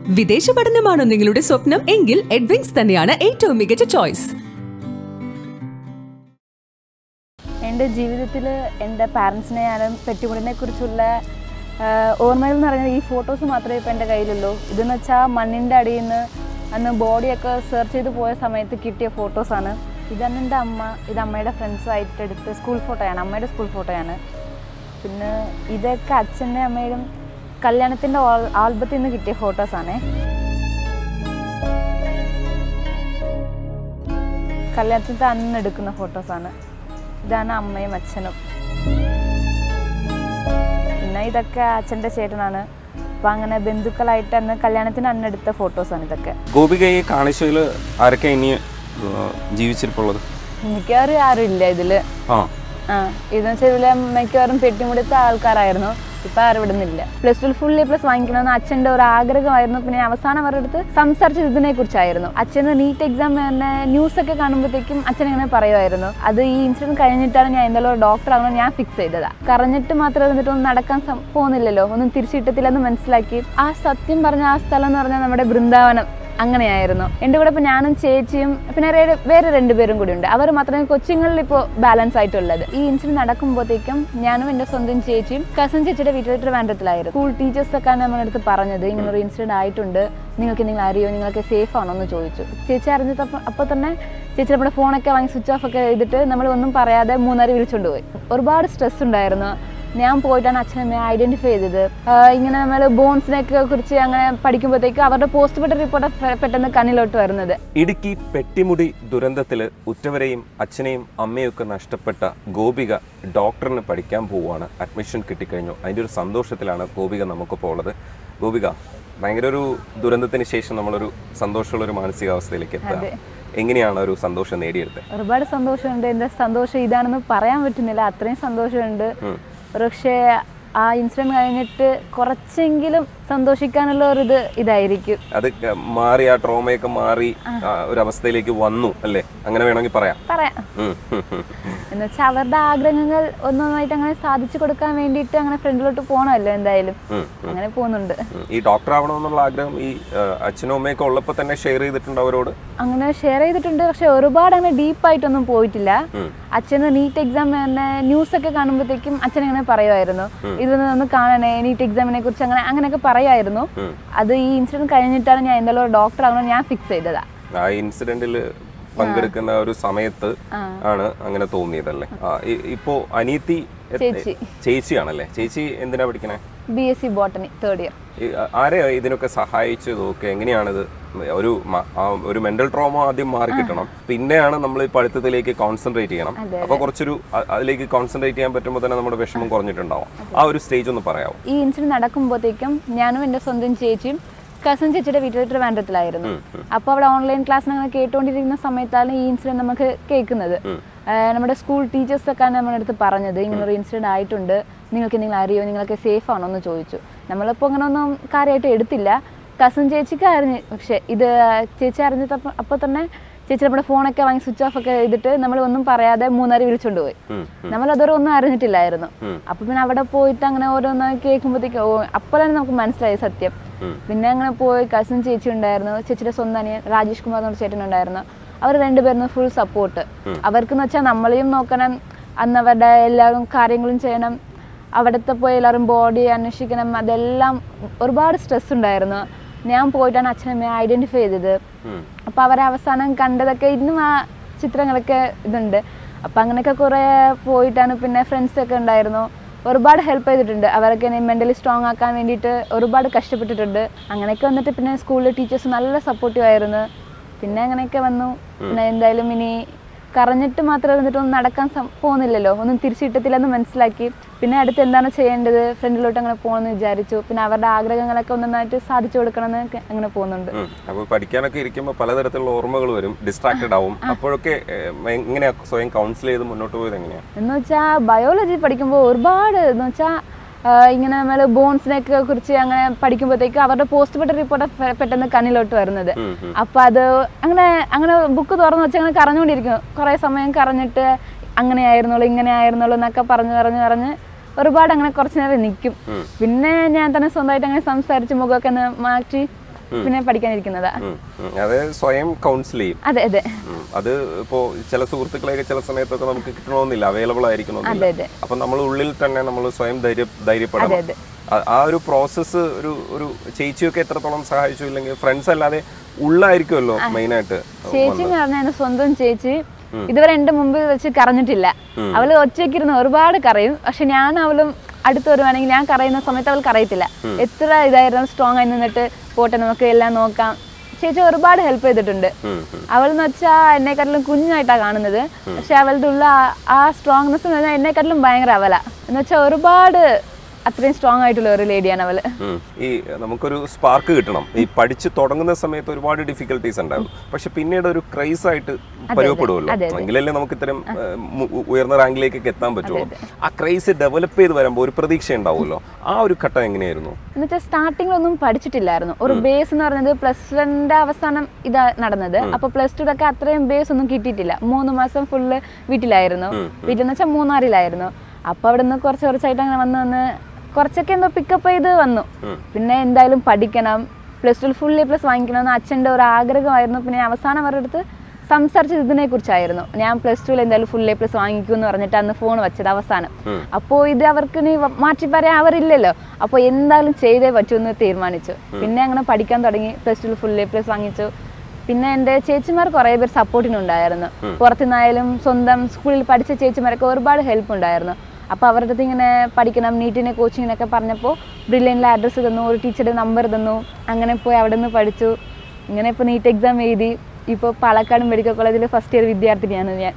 വിദേശ പഠനമാണോ നിങ്ങളുടെ സ്വപ്നം എങ്കിൽ എഡ്വിങ്സ് തന്നെയാണ് ഏറ്റവും മികച്ച ചോയ്സ് എൻ്റെ ജീവിതത്തിൽ എൻ്റെ പാരൻസിനെ ഞാനും പെട്ടിമുടിനെ കുറിച്ചുള്ള ഓർമ്മകൾ എന്ന് പറയുന്നത് ഈ ഫോട്ടോസ് മാത്രമേ ഇപ്പോൾ എൻ്റെ കയ്യിലുള്ളൂ ഇതെന്ന് വെച്ചാൽ മണ്ണിൻ്റെ അടിയിൽ നിന്ന് അന്ന് ബോഡിയൊക്കെ സെർച്ച് ചെയ്ത് പോയ സമയത്ത് കിട്ടിയ ഫോട്ടോസാണ് ഇതാണ് എൻ്റെ അമ്മ ഇത് അമ്മയുടെ ഫ്രണ്ട്സുമായിട്ട് എടുത്ത സ്കൂൾ ഫോട്ടോയാണ് അമ്മയുടെ സ്കൂൾ ഫോട്ടോയാണ് പിന്നെ ഇതൊക്കെ അച്ഛൻ്റെ അമ്മയുടെയും കല്യാണത്തിൻ്റെ ആൽബത്തിൽ നിന്ന് കിട്ടിയ ഫോട്ടോസാണ് കല്യാണത്തിൻ്റെ അന്ന് എടുക്കുന്ന ഫോട്ടോസാണ് ഇതാണ് അമ്മയും അച്ഛനും പിന്നെ ഇതൊക്കെ അച്ഛൻ്റെ ചേട്ടനാണ് അപ്പം അങ്ങനെ ബന്ധുക്കളായിട്ട് അന്ന് കല്യാണത്തിന് അന്ന് എടുത്ത ഫോട്ടോസാണ് ഇതൊക്കെ ഗോപികയെ കാണിച്ചതിൽ ആരൊക്കെ ഇനി ആ, ജീവിച്ചിരിപ്പുള്ളത് മിക്കവാറും ആരും ഇല്ല ഇതില് ആ ആ ഇതെന്ന് വെച്ചാൽ ഇതില് മിക്കവാറും പെട്ടിമുടുത്ത ആൾക്കാരായിരുന്നു ഇപ്പൊ ആരും ഇവിടെ നിന്നില്ല plus two full A plus വാങ്ങിക്കണമെന്ന് അച്ഛൻ്റെ ഒരു ആഗ്രഹമായിരുന്നു പിന്നെ അവസാനം അവരുടെ അടുത്ത് സംസാരിച്ചത് ഇതിനെ കുറിച്ചായിരുന്നു അച്ഛന് നീറ്റ് എക്സാം തന്നെ ന്യൂസ് ഒക്കെ കാണുമ്പോഴത്തേക്കും അച്ഛൻ ഇങ്ങനെ പറയുമായിരുന്നു അത് ഈ ഇൻസിഡന്റ് കഴിഞ്ഞിട്ടാണ് ഞാൻ എന്തായാലും ഒരു ഡോക്ടർ ആകണം ഞാൻ ഫിക്സ് ചെയ്തതാ കറഞ്ഞിട്ട് മാത്രം എന്നിട്ട് ഒന്നും നടക്കാൻ സം- പോകുന്നില്ലല്ലോ ഒന്നും തിരിച്ചിട്ടത്തില്ലെന്ന് മനസ്സിലാക്കി ആ സത്യം പറഞ്ഞ ആ സ്ഥലം എന്ന് പറഞ്ഞാൽ നമ്മുടെ ബൃന്ദാവനം അങ്ങനെയായിരുന്നു എൻ്റെ കൂടെ ഇപ്പോൾ ഞാനും ചേച്ചിയും പിന്നെ വേറെ വേറെ രണ്ടുപേരും കൂടി ഉണ്ട് അവർ മാത്രമേ കൊച്ചുങ്ങളിൽ ഇപ്പോൾ ബാലൻസ് ആയിട്ടുള്ളത് ഈ ഇൻസിഡന്റ് നടക്കുമ്പോഴത്തേക്കും ഞാനും എൻ്റെ സ്വന്തം ചേച്ചിയും കസൻ ചേച്ചിയുടെ വീട്ടിൽ ട്രിവാൻഡ്രത്തിലായിരുന്നു സ്കൂൾ ടീച്ചേഴ്സ് ഒക്കെ നമ്മുടെ അടുത്ത് പറഞ്ഞത് ഇങ്ങനെ ഒരു ഇൻസിഡന്റ് ആയിട്ടുണ്ട് നിങ്ങൾക്ക് നിങ്ങൾ അറിയോ നിങ്ങൾക്ക് സേഫ് ആണോ എന്ന് ചോദിച്ചു ചേച്ചി അറിഞ്ഞപ്പോൾ അപ്പോൾ തന്നെ ചേച്ചി നമ്മുടെ ഫോണൊക്കെ വാങ്ങി സ്വിച്ച് ഓഫ് ഒക്കെ ചെയ്തിട്ട് നമ്മൾ ഒന്നും പറയാതെ മൂന്നാർ വിളിച്ചുകൊണ്ട് പോയി ഒരുപാട് സ്ട്രെസ് ഉണ്ടായിരുന്നു ഞാൻ പോയിട്ടാണ് അച്ഛനമ്മയെ ഐഡന്റിഫൈ ചെയ്തത് ആഹ് ഇങ്ങനെ നമ്മൾ ബോൺസിനെയൊക്കെ കുറിച്ച് അങ്ങനെ പഠിക്കുമ്പോഴത്തേക്ക് അവരുടെ പോസ്റ്റ്മോർട്ടം റിപ്പോർട്ട് പെട്ടെന്ന് കണ്ണിലോട്ട് വരുന്നത് ഇടുക്കി പെട്ടിമുടി ദുരന്തത്തിൽ ഉറ്റവരെയും അച്ഛനെയും അമ്മയും ഒക്കെ നഷ്ടപ്പെട്ട ഗോപിക ഡോക്ടറിന് പഠിക്കാൻ പോവുകയാണ് അഡ്മിഷൻ കിട്ടിക്കഴിഞ്ഞു അതിൻ്റെ ഒരു സന്തോഷത്തിലാണ് ഗോപിക നമുക്കിപ്പോൾ ഉള്ളത് ഗോപിക ഭയങ്കര ഒരു ദുരന്തത്തിന് ശേഷം നമ്മളൊരു സന്തോഷമുള്ള ഒരു മാനസികാവസ്ഥയിലേക്ക് എത്തുക എങ്ങനെയാണ് ഒരു സന്തോഷം നേടിയെടുത്തത് ഒരുപാട് സന്തോഷമുണ്ട് എൻ്റെ സന്തോഷം ഇതാണെന്ന് പറയാൻ പറ്റുന്നില്ല അത്രയും സന്തോഷമുണ്ട് പക്ഷേ ആ ഇൻസിഡന്റ് കഴിഞ്ഞിട്ട് കുറച്ചെങ്കിലും സന്തോഷിക്കാനുള്ള ഒരു ഇത് ഇതായിരിക്കും അത് ക- മാറി ആ ട്രോമയൊക്കെ മാറി ആ ഒരു അവസ്ഥയിലേക്ക് വന്നു അല്ലേ അങ്ങനെ വേണമെങ്കിൽ പറയാം പറയാം ഉം, ഉം, ഉം. എന്ന് വെച്ചാൽ അവരുടെ ആഗ്രഹങ്ങൾ ഒന്നൊന്നായിട്ട് അങ്ങനെ സാധിച്ചു കൊടുക്കാൻ വേണ്ടിയിട്ട് അങ്ങനെ ഫ്രണ്ടിലോട്ട് പോകണമല്ലോ എന്തായാലും ഉം, അങ്ങനെ പോകുന്നുണ്ട് ഉം. ഈ ഡോക്ടർ ആവണമെന്നുള്ള ആഗ്രഹം ഈ ആ, അച്ഛനും അമ്മയൊക്കെ ഉള്ളപ്പോൾ തന്നെ ഷെയർ ചെയ്തിട്ടുണ്ട് അവരോട് അങ്ങനെ ഷെയർ ചെയ്തിട്ടുണ്ട് പക്ഷെ ഒരുപാട് അങ്ങനെ ഡീപ്പായിട്ടൊന്നും പോയിട്ടില്ല ഉം. അച്ഛന് നീറ്റ് എക്സാം തന്നെ ന്യൂസ് ഒക്കെ കാണുമ്പോഴത്തേക്കും അച്ഛൻ ഇങ്ങനെ പറയുമായിരുന്നു ഇതൊന്ന് ഒന്ന് കാണണേ നീറ്റ് എക്സാമിനെ കുറിച്ച് അങ്ങനെ അങ്ങനെയൊക്കെ പറയുമായിരുന്നു ഉം. അത് ഈ ഇൻസിഡന്റ് കഴിഞ്ഞിട്ടാണ് ഞാൻ എന്തായാലും ഒരു ഡോക്ടർ ആകണം ഞാൻ ഫിക്സ് ചെയ്തതാ ആ ഇൻസിഡന്റിൽ പങ്കെടുക്കുന്ന ഒരു സമയത്ത് ആണ് അങ്ങനെ തോന്നിയതല്ലേ ആ, ഇ- ഇപ്പോ അനീതി എ- ചേച്ചി. ചേച്ചിയാണല്ലേ ചേച്ചി എന്തിനാ പഠിക്കണേ B S C botany third year ഈ, ആ- ആരെയാ ഇതിനൊക്കെ സഹായിച്ചതൊക്കെ എങ്ങനെയാണിത് ഒരു മ- ആ ഒരു മെന്റൽ ട്രോമ ആദ്യം മാറി കിട്ടണം പിന്നെയാണ് നമ്മൾ ഈ പഠിത്തത്തിലേക്ക് കോൺസെൻട്രേറ്റ് ചെയ്യണം അപ്പൊ കുറച്ചൊരു അ- അതിലേക്ക് കോൺസെൻട്രേറ്റ് ചെയ്യാൻ പറ്റുമ്പോൾ തന്നെ നമ്മുടെ വിഷമം കുറഞ്ഞിട്ടുണ്ടാവും ആ ഒരു സ്റ്റേജ് ഒന്ന് പറയാമോ ഈ ഇൻസിഡന്റ് നടക്കുമ്പോഴത്തേക്കും ഞാനും എൻ്റെ സ്വന്തം ചേച്ചിയും കസിൻ ചേച്ചിയുടെ വീട്ടിൽ ട്രിവാൻഡ്രത്തിലായിരുന്നു അപ്പോൾ അവിടെ ഓൺലൈൻ ക്ലാസ് ഞങ്ങൾ കേട്ടുകൊണ്ടിരിക്കുന്ന സമയത്താണ് ഈ ഇൻസിഡന്റ് നമുക്ക് കേൾക്കുന്നത് ആഹ് നമ്മുടെ സ്കൂൾ ടീച്ചേഴ്സ് ഒക്കെ നമ്മുടെ അടുത്ത് പറഞ്ഞത് ഇങ്ങനെ ഒരു ഇൻസിഡന്റ് ആയിട്ടുണ്ട് നിങ്ങൾക്ക് നിങ്ങൾ അറിയോ നിങ്ങൾക്ക് സേഫ് ആണോ എന്ന് ചോദിച്ചു നമ്മളിപ്പോൾ അങ്ങനെ ഒന്നും കാര്യമായിട്ട് എടുത്തില്ല കസിൻ ചേച്ചിക്ക് അറിഞ്ഞ് പക്ഷേ ഇത് ചേച്ചി അറിഞ്ഞപ്പോൾ അപ്പോൾ തന്നെ ചേച്ചി നമ്മുടെ ഫോണൊക്കെ വാങ്ങി സ്വിച്ച് ഓഫ് ഒക്കെ ചെയ്തിട്ട് നമ്മൾ ഒന്നും പറയാതെ മൂന്നാർ വിളിച്ചുകൊണ്ട് പോയി ഉം, നമ്മൾ അതുവരെ ഒന്നും അറിഞ്ഞിട്ടില്ലായിരുന്നു അപ്പൊ പിന്നെ അവിടെ പോയിട്ട് അങ്ങനെ ഓരോന്ന് കേൾക്കുമ്പോഴത്തേക്ക് ഓ അപ്പോഴാണ് നമുക്ക് മനസ്സിലായി സത്യം പിന്നെ അങ്ങനെ പോയി കസിൻ ചേച്ചി ഉണ്ടായിരുന്നു ചേച്ചിയുടെ സ്വന്തം അനിയൻ രാജേഷ് കുമാർ എന്നൊരു ചേട്ടൻ ഉണ്ടായിരുന്നു അവർ രണ്ടുപേരും ഫുൾ സപ്പോർട്ട് അവർക്കെന്ന് വെച്ചാൽ നമ്മളെയും നോക്കണം അന്ന് അവരുടെ എല്ലാവരും കാര്യങ്ങളും ചെയ്യണം അവിടുത്തെ പോയി എല്ലാവരും ബോഡി അന്വേഷിക്കണം അതെല്ലാം ഒരുപാട് സ്ട്രെസ് ഉണ്ടായിരുന്നു ഞാൻ പോയിട്ടാണ് അച്ഛനമ്മയെ ഐഡന്റിഫൈ ചെയ്തത് അപ്പൊ അവരെ അവസാനം കണ്ടതൊക്കെ ഇന്നും ആ ചിത്രങ്ങളൊക്കെ ഇതുണ്ട് അപ്പൊ അങ്ങനെയൊക്കെ കുറെ പോയിട്ടാണ് പിന്നെ ഫ്രണ്ട്സ് ഒക്കെ ഉണ്ടായിരുന്നു ഒരുപാട് ഹെൽപ്പ് ചെയ്തിട്ടുണ്ട് അവരൊക്കെ മെന്റലി സ്ട്രോങ് ആക്കാൻ വേണ്ടിയിട്ട് ഒരുപാട് കഷ്ടപ്പെട്ടിട്ടുണ്ട് അങ്ങനെയൊക്കെ വന്നിട്ട് പിന്നെ സ്കൂളിലെ ടീച്ചേഴ്സ് നല്ല സപ്പോർട്ടീവ് ആയിരുന്നു പിന്നെ അങ്ങനെയൊക്കെ വന്നു പിന്നെ എന്തായാലും ഇനി കറഞ്ഞിട്ട് മാത്രം ഇരുന്നിട്ട് ഒന്നും നടക്കാൻ സം- പോകുന്നില്ലല്ലോ ഒന്നും തിരിച്ചിട്ടത്തില്ലെന്ന് മനസ്സിലാക്കി പിന്നെ അടുത്ത് എന്താണ് ചെയ്യേണ്ടത് ഫ്രണ്ടിലോട്ട് അങ്ങനെ പോകണമെന്ന് വിചാരിച്ചു പിന്നെ അവരുടെ ആഗ്രഹങ്ങളൊക്കെ ഒന്നൊന്നായിട്ട് സാധിച്ചു കൊടുക്കണമെന്ന് ഒക്കെ അങ്ങനെ പോകുന്നുണ്ട് ഉം. അപ്പൊ പഠിക്കാനൊക്കെ ഇരിക്കുമ്പോൾ പലതരത്തിലുള്ള ഓർമ്മകൾ വരും ഡിസ്ട്രാക്റ്റഡ് ആവും അപ്പോഴൊക്കെ ഏഹ്, എങ്ങനെയാ സ്വയം കൗൺസിൽ ചെയ്ത് മുന്നോട്ട് പോയത് എങ്ങനെയാ എന്ന് വെച്ചാൽ ബയോളജി പഠിക്കുമ്പോൾ ഒരുപാട് എന്ന് വെച്ചാൽ ഇങ്ങനെ നമ്മൾ ബോൺസിനെയൊക്കെ കുറിച്ച് അങ്ങനെ പഠിക്കുമ്പോഴത്തേക്ക് അവരുടെ പോസ്റ്റ്മോർട്ടം റിപ്പോർട്ട് പെട്ടെന്ന് കണ്ണിലോട്ട് വരുന്നത് അപ്പൊ അത് അങ്ങനെ അങ്ങനെ ബുക്ക് തുറന്ന് വെച്ച് അങ്ങനെ കറഞ്ഞുകൊണ്ടിരിക്കും കുറെ സമയം കറഞ്ഞിട്ട് അങ്ങനെ ആയിരുന്നുള്ളൂ ഇങ്ങനെ ആയിരുന്നുള്ളൂ എന്നൊക്കെ പറഞ്ഞ് പറഞ്ഞ് പറഞ്ഞ് ഒരുപാട് അങ്ങനെ കുറച്ച് നേരം നിൽക്കും പിന്നെ ഞാൻ തന്നെ സ്വന്തമായിട്ട് അങ്ങനെ സംസാരിച്ച് മുഖമൊക്കെ ഒന്ന് മാറ്റി പിന്നെ പഠിക്കാനിരിക്കുന്നത് ഉം, ഉം. അത് സ്വയം കൗൺസിൽ ചെയ്യും അതെ അതെ ഉം. അത് ഇപ്പോ ചില സുഹൃത്തുക്കളെയൊക്കെ ചില സമയത്തൊക്കെ നമുക്ക് കിട്ടണമെന്നില്ല അവൈലബിൾ ആയിരിക്കണമെന്നില്ല അതെ അതെ അപ്പൊ നമ്മൾ ഉള്ളിൽ തന്നെ നമ്മൾ സ്വയം ധൈര്യ ധൈര്യപ്പെടണം അതെ, അതെ. ആ- ആ ഒരു പ്രോസസ്സ് ഒരു ഒരു ചേച്ചിയൊക്കെ എത്രത്തോളം സഹായിച്ചു ഇല്ലെങ്കിൽ ഫ്രണ്ട്സ് അല്ലാതെ ഉള്ളായിരിക്കുമല്ലോ മെയിനായിട്ട് ചേച്ചി എന്ന് പറഞ്ഞാൽ എന്റെ സ്വന്തം ചേച്ചി ഇതുവരെ എന്റെ മുമ്പിൽ വെച്ച് കറഞ്ഞിട്ടില്ല അവള് ഒറ്റയ്ക്കിരുന്ന് ഒരുപാട് കറയും പക്ഷെ ഞാൻ അവളും അടുത്ത് വരുവാണെങ്കിൽ ഞാൻ കറയുന്ന സമയത്ത് അവൾക്ക് അറിയത്തില്ല എത്ര ഇതായിരുന്നു സ്ട്രോങ് ആയി നിന്നിട്ട് പോട്ടെ നമുക്ക് എല്ലാം നോക്കാം ചേച്ചി ഒരുപാട് ഹെൽപ്പ് ചെയ്തിട്ടുണ്ട് ഉം, ഉം. അവൾ എന്ന് വെച്ചാൽ എന്നെക്കാട്ടിലും കുഞ്ഞായിട്ടാണ് കാണുന്നത് പക്ഷെ അവളുടെ ഉള്ള ആ- ആ സ്ട്രോങ്നെസ് എന്ന് പറഞ്ഞാൽ എന്നെക്കാട്ടിലും ഭയങ്കര അവല എന്ന് വെച്ചാൽ ഒരുപാട് അത്രയും സ്ട്രോങ് ആയിട്ടുള്ള ഒരു ലേഡിയാണ് അവള് ഉം. ഈ നമുക്കൊരു സ്പാർക്ക് കിട്ടണം ഈ പഠിച്ചു തുടങ്ങുന്ന സമയത്ത് ഒരുപാട് ഡിഫിക്കൽട്ടീസ് ഉണ്ടാകും പക്ഷെ പിന്നീട് ഒരു ക്രൈസ് ആയിട്ട് പരുവപ്പെടുമല്ലോ അതെ, എങ്കിലല്ലേ നമുക്ക് ഇത്തരം ഏഹ്, മു- ഉയർന്ന റാങ്കിലേക്കൊക്കെ എത്താൻ പറ്റുള്ളൂ ആ ക്രൈസ് ഡെവലപ്പ് ചെയ്ത് വരുമ്പോൾ ഒരു പ്രതീക്ഷ ഉണ്ടാവുമല്ലോ ആ ഒരു ഘട്ടം എങ്ങനെയായിരുന്നു എന്നുവെച്ചാൽ സ്റ്റാർട്ടിങ്ങിലൊന്നും പഠിച്ചിട്ടില്ലായിരുന്നു ഒരു ബേസ് എന്ന് പറയുന്നത് പ്ലസ് വണ്ണിന്റെ അവസാനം ഇതാ നടന്നത് അപ്പൊ പ്ലസ് ടുടൊക്കെ അത്രയും ബേസ് ഒന്നും കിട്ടിയിട്ടില്ല മൂന്ന് മാസം ഫുള്ള് വീട്ടിലായിരുന്നു വീട്ടിൽ എന്ന് വെച്ചാൽ മൂന്നാറിലായിരുന്നു അപ്പൊ അവിടെ നിന്ന് കുറച്ച് കുറച്ചായിട്ട് അങ്ങനെ വന്ന് വന്ന് കുറച്ചൊക്കെ എന്തോ പിക്കപ്പ് ചെയ്ത് വന്നു പിന്നെ എന്തായാലും പഠിക്കണം plus two full A plus വാങ്ങിക്കണം എന്ന് അച്ഛൻ്റെ ഒരു ആഗ്രഹമായിരുന്നു പിന്നെ അവസാനം അവരുടെ അടുത്ത് സംസാരിച്ചത് ഇതിനെ കുറിച്ചായിരുന്നു ഞാൻ പ്ലസ് ടുവിൽ എന്തായാലും ഫുൾ എ പ്ലസ് വാങ്ങിക്കും എന്ന് പറഞ്ഞിട്ട് അന്ന് ഫോൺ വെച്ചത് അവസാനം അപ്പോൾ ഇത് അവർക്ക് ഇനി വ- മാറ്റി പറയാൻ അവരില്ലല്ലോ അപ്പോൾ എന്തായാലും ചെയ്തേ പറ്റൂ എന്ന് തീരുമാനിച്ചു പിന്നെ അങ്ങനെ പഠിക്കാൻ തുടങ്ങി പ്ലസ് ടുവിൽ ഫുൾ എ പ്ലസ് വാങ്ങിച്ചു പിന്നെ എൻ്റെ ചേച്ചിമാർ കുറേ പേർ സപ്പോർട്ടിനുണ്ടായിരുന്നു പുറത്തുനിന്നായാലും സ്വന്തം സ്കൂളിൽ പഠിച്ച ചേച്ചിമാരൊക്കെ ഒരുപാട് ഹെൽപ്പ് ഉണ്ടായിരുന്നു അപ്പോൾ അവരുടെ അടുത്ത് ഇങ്ങനെ പഠിക്കണം നീറ്റിനെ കോച്ചിങ്ങിനൊക്കെ പറഞ്ഞപ്പോൾ ബ്രില്യനിലെ അഡ്രസ്സ് തന്നു ഒരു ടീച്ചറുടെ നമ്പർ തന്നു അങ്ങനെ പോയി അവിടെ നിന്ന് പഠിച്ചു ഇങ്ങനെ ഇപ്പോൾ നീറ്റ് എക്സാം എഴുതി ഇപ്പോൾ പാലക്കാട് മെഡിക്കൽ കോളേജിൽ ഫസ്റ്റ് ഇയർ വിദ്യാർത്ഥിനിയാണ് ഞാൻ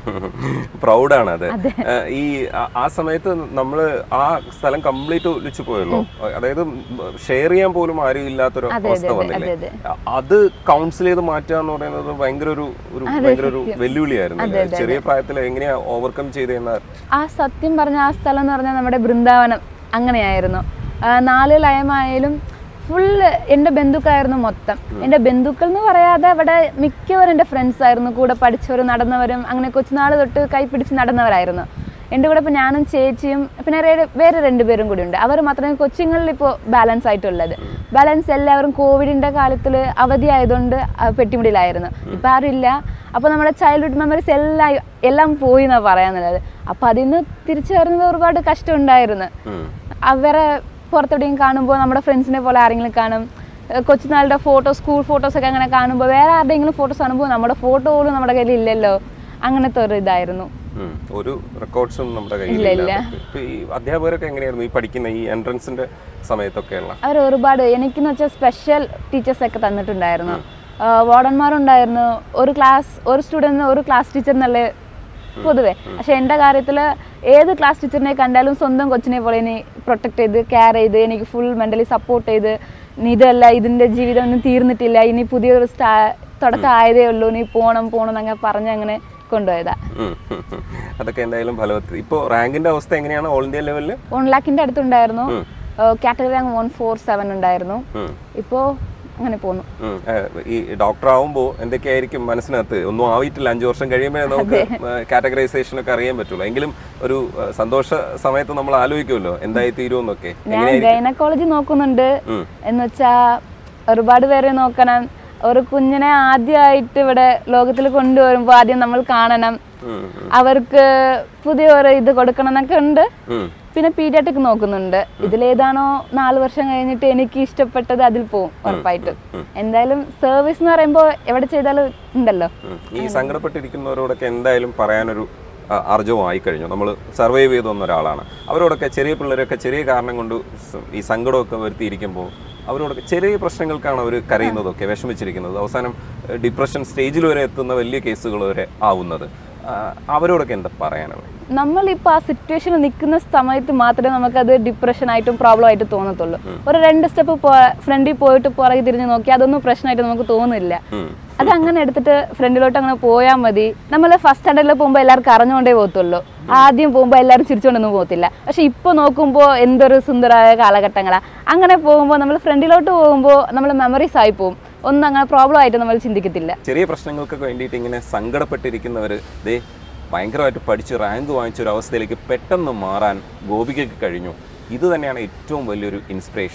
പ്രൗഡാണ് അത് ഏഹ്, ഈ ആ- ആ സമയത്ത് നമ്മൾ ആ സ്ഥലം കംപ്ലീറ്റ് ഒലിച്ചു പോയല്ലോ അതായത് ഷെയർ ചെയ്യാൻ പോലും ആരും ഇല്ലാത്തൊരു അതെ, അവസ്ഥ അതെ, വന്നില്ലേ അതെ, അ- അത് കൗൺസിൽ ചെയ്ത് മാറ്റുക എന്ന് പറയുന്നത് ഭയങ്കര ഒരു ഒരു ഭയങ്കര ഒരു വെല്ലുവിളിയായിരുന്നു അല്ലേ? ചെറിയ പ്രായത്തിൽ എങ്ങനെയാ ഓവർകം ചെയ്തെന്ന ആ സത്യം പറഞ്ഞ ആ സ്ഥലം എന്ന് പറഞ്ഞാൽ നമ്മുടെ ബൃന്ദാവനം അങ്ങനെയായിരുന്നു ആ, നാല് ലയമായാലും ഫുള്ള് എൻ്റെ ബന്ധുക്കളായിരുന്നു മൊത്തം എൻ്റെ ബന്ധുക്കൾ എന്ന് പറയാതെ അവിടെ മിക്കവരും എൻ്റെ ഫ്രണ്ട്സ് ആയിരുന്നു കൂടെ പഠിച്ചവരും നടന്നവരും അങ്ങനെ കൊച്ചുനാൾ തൊട്ട് കൈപ്പിടിച്ച് നടന്നവരായിരുന്നു എൻ്റെ കൂടെ ഇപ്പോൾ ഞാനും ചേച്ചിയും പിന്നെ റേ- വേറെ രണ്ടുപേരും കൂടി ഉണ്ട് അവർ മാത്രമേ കൊച്ചുങ്ങളിൽ ഇപ്പോൾ ബാലൻസ് ആയിട്ടുള്ളത് ബാലൻസ് എല്ലാവരും കോവിഡിൻ്റെ കാലത്തിൽ അവധി ആയതുകൊണ്ട് ആ, പെട്ടിമുടിയിലായിരുന്നു ഇപ്പം ആരുമില്ല അപ്പോൾ നമ്മുടെ ചൈൽഡ്ഹുഡ് മെമ്മറീസ് എല്ലാം എല്ലാം പോയി എന്നാണ് പറയാന്നുള്ളത് അപ്പോൾ അതിൽ നിന്ന് തിരിച്ചു വരുന്നത് ഒരുപാട് കഷ്ടമുണ്ടായിരുന്നു അവരെ പുറത്തെവിടെയും കാണുമ്പോൾ നമ്മുടെ ഫ്രണ്ട്സിനെ പോലെ ആരെങ്കിലും കാണും ഏഹ് കൊച്ചുനാളുടെ ഫോട്ടോ സ്കൂൾ ഫോട്ടോസ് ഒക്കെ അങ്ങനെ കാണുമ്പോൾ വേറെ ആരുടെയെങ്കിലും ഫോട്ടോസ് കാണുമ്പോൾ നമ്മുടെ ഫോട്ടോ പോലും നമ്മുടെ കയ്യിൽ ഇല്ലല്ലോ അങ്ങനത്തെ ഒരു ഇതായിരുന്നു ഉം. ഒരു റെക്കോർഡ്സും നമ്മുടെ ഇല്ല, കയ്യിൽ ഇല്ല. ഇപ്പൊ ഈ അധ്യാപകരൊക്കെ എങ്ങനെയായിരുന്നു ഈ പഠിക്കുന്ന ഈ എൻട്രൻസിന്റെ സമയത്തൊക്കെയുള്ള അവർ ഒരുപാട് എനിക്കെന്ന് വെച്ചാൽ സ്പെഷ്യൽ ടീച്ചേഴ്സ് ഒക്കെ തന്നിട്ടുണ്ടായിരുന്നു വാർഡന്മാരുണ്ടായിരുന്നു ഒരു ക്ലാസ് ഒരു സ്റ്റുഡൻറ്റിന് ഒരു ക്ലാസ് ടീച്ചർ എന്നുള്ള പൊതുവെ പക്ഷെ എൻ്റെ കാര്യത്തിൽ ഏത് ക്ലാസ് ടീച്ചറിനെ കണ്ടാലും സ്വന്തം കൊച്ചിനെ പോലെ ഇനി പ്രൊട്ടക്ട് ചെയ്ത് കെയർ ചെയ്ത് എനിക്ക് ഫുൾ മെൻ്റലി സപ്പോർട്ട് ചെയ്ത് നീ ഇതല്ല ഇതിൻ്റെ ജീവിതം ഒന്നും തീർന്നിട്ടില്ല ഇനി പുതിയൊരു സ്റ്റാ തുടക്കം ആയതേ ഉള്ളൂ നീ പോണം പോണം എന്നങ്ങനെ പറഞ്ഞ് അങ്ങനെ കൊണ്ടുപോയതാ ഉം. ഉം. ഉം. അതൊക്കെ എന്തായാലും ഫലവത്തി ഇപ്പോ റാങ്കിന്റെ അവസ്ഥ എങ്ങനെയാണ് ഓൾ ഇന്ത്യ ലെവലില് വൺ ലാക്കിൻ്റെ അടുത്തുണ്ടായിരുന്നു category rank one four seven ഉണ്ടായിരുന്നു ഉം. ഇപ്പോൾ അങ്ങനെ പോന്നു ഉം. ഏഹ്, ഈ ഡോക്ടർ ആവുമ്പോൾ എന്തൊക്കെയായിരിക്കും മനസ്സിനകത്ത് ഒന്നും ആയിട്ടില്ല അഞ്ചു വർഷം കഴിയുമ്പോൾ നമുക്ക് കാറ്റഗറൈസേഷൻ ഒക്കെ അറിയാൻ പറ്റുള്ളൂ എങ്കിലും ഒരു ഏഹ്, സന്തോഷ സമയത്ത് നമ്മൾ ആലോചിക്കുമല്ലോ എന്തായി തീരുമെന്നൊക്കെ ഞാൻ ഗൈനക്കോളജി നോക്കുന്നുണ്ട് ഉം. എന്ന് വെച്ചാ ഒരുപാട് പേരെ നോക്കണം ഒരു കുഞ്ഞിനെ ആദ്യമായിട്ട് ഇവിടെ ലോകത്തിൽ കൊണ്ടുവരുമ്പോൾ ആദ്യം നമ്മൾ കാണണം ഉം. അവർക്ക് പുതിയ ഒരു ഇത് കൊടുക്കണം എന്നൊക്കെ ഉണ്ട് ഉം. പിന്നെ പീഡിയാട്രിക് നോക്കുന്നുണ്ട് ഇതിലേതാണോ നാല് വർഷം കഴിഞ്ഞിട്ട് എനിക്ക് ഇഷ്ടപ്പെട്ടത് അതിൽ പോവും ഉറപ്പായിട്ടും എന്തായാലും സർവീസ് എന്ന് പറയുമ്പോൾ എവിടെ ചെയ്താലും ഉണ്ടല്ലോ ഉം. ഈ സങ്കടപ്പെട്ടിരിക്കുന്നവരോടൊക്കെ എന്തായാലും പറയാനൊരു ആ, ആർജവം ആയി കഴിഞ്ഞു നമ്മൾ സർവൈവ് ചെയ്ത് വന്ന ഒരാളാണ് അവരോടൊക്കെ ചെറിയ പിള്ളേരൊക്കെ ചെറിയ കാരണം കൊണ്ട് സ- ഈ സങ്കടമൊക്കെ വരുത്തിയിരിക്കുമ്പോൾ അവരോടൊക്കെ ചെറിയ പ്രശ്നങ്ങൾക്കാണ് അവർ കരയുന്നതൊക്കെ വിഷമിച്ചിരിക്കുന്നത് അവസാനം ഡിപ്രഷൻ സ്റ്റേജിൽ വരെ എത്തുന്ന വലിയ കേസുകൾ വരെ ആവുന്നത് ആ, അവരോടൊക്കെ എന്താ പറയാനുള്ളത് നമ്മളിപ്പോൾ ആ സിറ്റുവേഷനിൽ നിൽക്കുന്ന സമയത്ത് മാത്രമേ നമുക്കത് ഡിപ്രഷൻ ആയിട്ടും പ്രോബ്ലം ആയിട്ട് തോന്നത്തുള്ളൂ ഒരു രണ്ട് സ്റ്റെപ്പ് ഫ്രണ്ടിൽ പോയിട്ട് പുറകെ തിരിഞ്ഞ് നോക്കി അതൊന്നും പ്രശ്നമായിട്ട് നമുക്ക് തോന്നുന്നില്ല ഉം. അത് അങ്ങനെ എടുത്തിട്ട് ഫ്രണ്ടിലോട്ട് അങ്ങനെ പോയാൽ മതി നമ്മൾ ഫസ്റ്റ് സ്റ്റാൻഡേർഡിൽ പോകുമ്പോൾ എല്ലാവർക്കും അറിഞ്ഞുകൊണ്ടേ പോകത്തുള്ളൂ ആദ്യം പോകുമ്പോൾ എല്ലാവരും ചിരിച്ചുകൊണ്ടൊന്നും പോകത്തില്ല പക്ഷെ ഇപ്പോൾ നോക്കുമ്പോൾ എന്തൊരു സുന്ദരമായ കാലഘട്ടങ്ങളാണ് അങ്ങനെ പോകുമ്പോൾ നമ്മൾ ഫ്രണ്ടിലോട്ട് പോകുമ്പോൾ നമ്മൾ മെമ്മറീസ് ആയി പോകും ഒന്നും അങ്ങനെ പ്രോബ്ലം ആയിട്ട് നമ്മൾ ചിന്തിക്കത്തില്ല ചെറിയ പ്രശ്നങ്ങൾക്കൊക്കെ വേണ്ടിയിട്ട് ഇങ്ങനെ സങ്കടപ്പെട്ടിരിക്കുന്നവർ ദേ ഭയങ്കരമായിട്ട് പഠിച്ച് റാങ്ക് വാങ്ങിച്ച ഒരു അവസ്ഥയിലേക്ക് പെട്ടെന്ന് മാറാൻ ഗോപികയ്ക്ക് കഴിഞ്ഞു ഇത് തന്നെയാണ് ഏറ്റവും വലിയൊരു ഇൻസ്പിറേഷൻ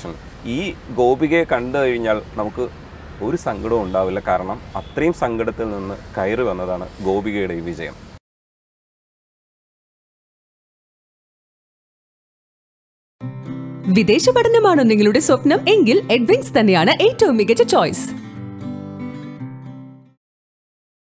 ഈ ഗോപികയെ കണ്ടു കഴിഞ്ഞാൽ നമുക്ക് ഒരു സങ്കടവും ഉണ്ടാവില്ല കാരണം അത്രയും സങ്കടത്തിൽ നിന്ന് കയറി വന്നതാണ് ഗോപികയുടെ ഈ വിജയം വിദേശ പഠനമാണോ നിങ്ങളുടെ സ്വപ്നം എങ്കിൽ എഡ്വിങ്സ് തന്നെയാണ് ഏറ്റവും മികച്ച ചോയ്സ്